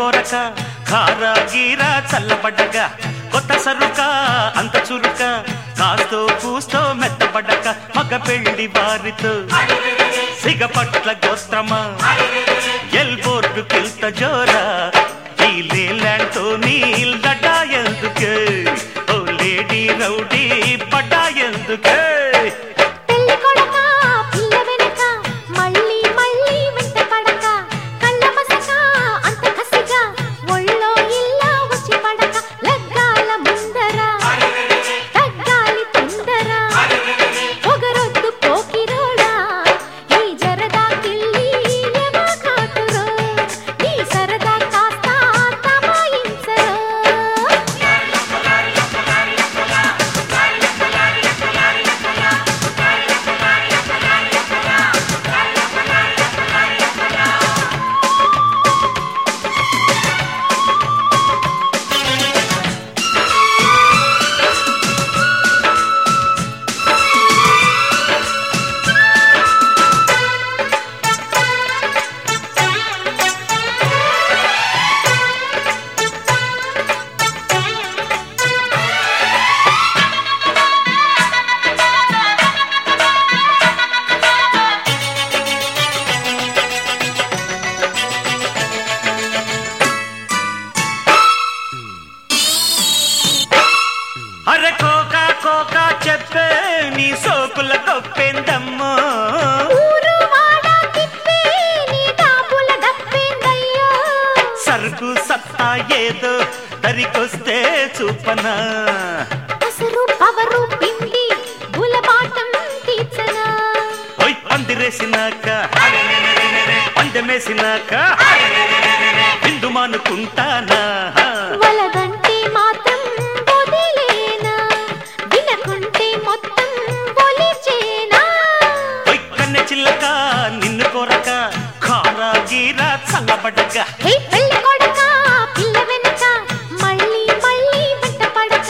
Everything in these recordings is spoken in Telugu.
కొరక ఖారా గీరా చల్లబడ్డగా కొత్త సరుక అంత చురుక కాస్తో కూస్తో మెత్తబడ్డక మగ పెళ్లి వారితో సిగపట్ల గోత్రమా ఎల్బోర్డు కిల్త జోరా ఈ లేలాంటో నీల్ దడ్డా ఎందుకే ఓ లేడీ రౌడీ పడ్డా ఎందుకే పెళ్లి కొడక పిల్ల వెనక మళ్ళీ మళ్ళీ వెంట పడక కళ్ళ మసక అంత కసిగా ఒళ్ళో ఇల్లా వచ్చి పడక లగ్గాల ముందర తగ్గాలి తొందర పొగరొద్దు పోకిరోడా ఈ జరదా కిళ్ళి ఎమా కాటురో నీ సరదా కాస్త తమాయించరో అరే కోకా కోకా చెప్పే నీ సోకుల గొప్పెందమ్మో ఊరు వాడ తిప్పే నీ తాపుల దప్పిందయ్యో సరుకు సత్తా ఏదో దరికొస్తే చూపనా అసలు పవరు పిండి గులబాటం తీర్చనా ఓయ్ పందిరేసినాక పందెమేసినాక బిందు మానుకుంటానా వలదంటే మాత్రం వదిలేనా వినకుంటే మొత్తం ఒలిచేనా ఓయ్ కన్నె చిల్లక నిన్ను కొరక ఖారా గీరా చల్లబడ్డక హే పెళ్లి కొడక పిల్ల వెనక మళ్ళీ మళ్ళీ వెంట పడక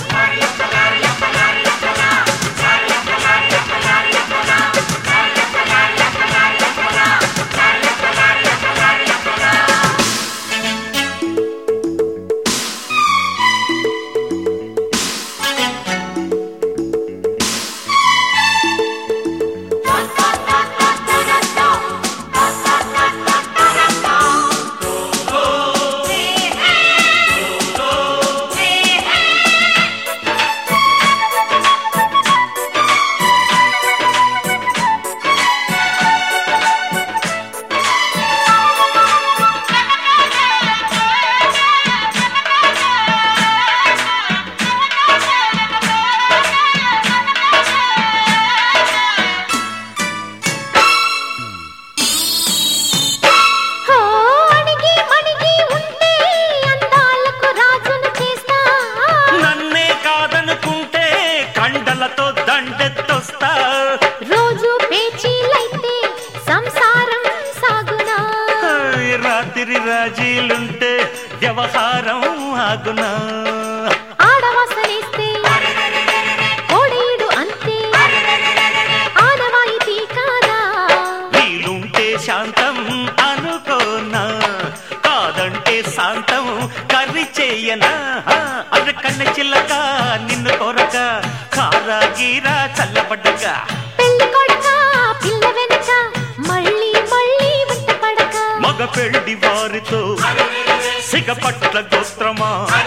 హో అణిగి మణిగి ఉంటే అందాలకు రాజును చేస్తా నన్నే కాదనుకుంటే కండలతో దండెత్తొస్తా రోజు పేచీలైతే సంసారం సాగునా ఓయ్ రాత్రి రాజీలుంటే వ్యవహారం ఆగునా ఆడవాసనేస్తే కోడేయుడు అంతే ఆనవాయితీ కాదా వీలుంటే శాంతం అనుకోనా కాదంటే శాంతం కర్రీ చేయనా అర కన్న చిల్లక నిన్ను కొరక కారా గీరా చల్లబడ్డగా పెళ్లి కొడక పిల్ల వెనక మళ్ళీ మళ్ళీ వెంట పడక మగ పెళ్లి వారితో సిగపట్ల గోత్రమా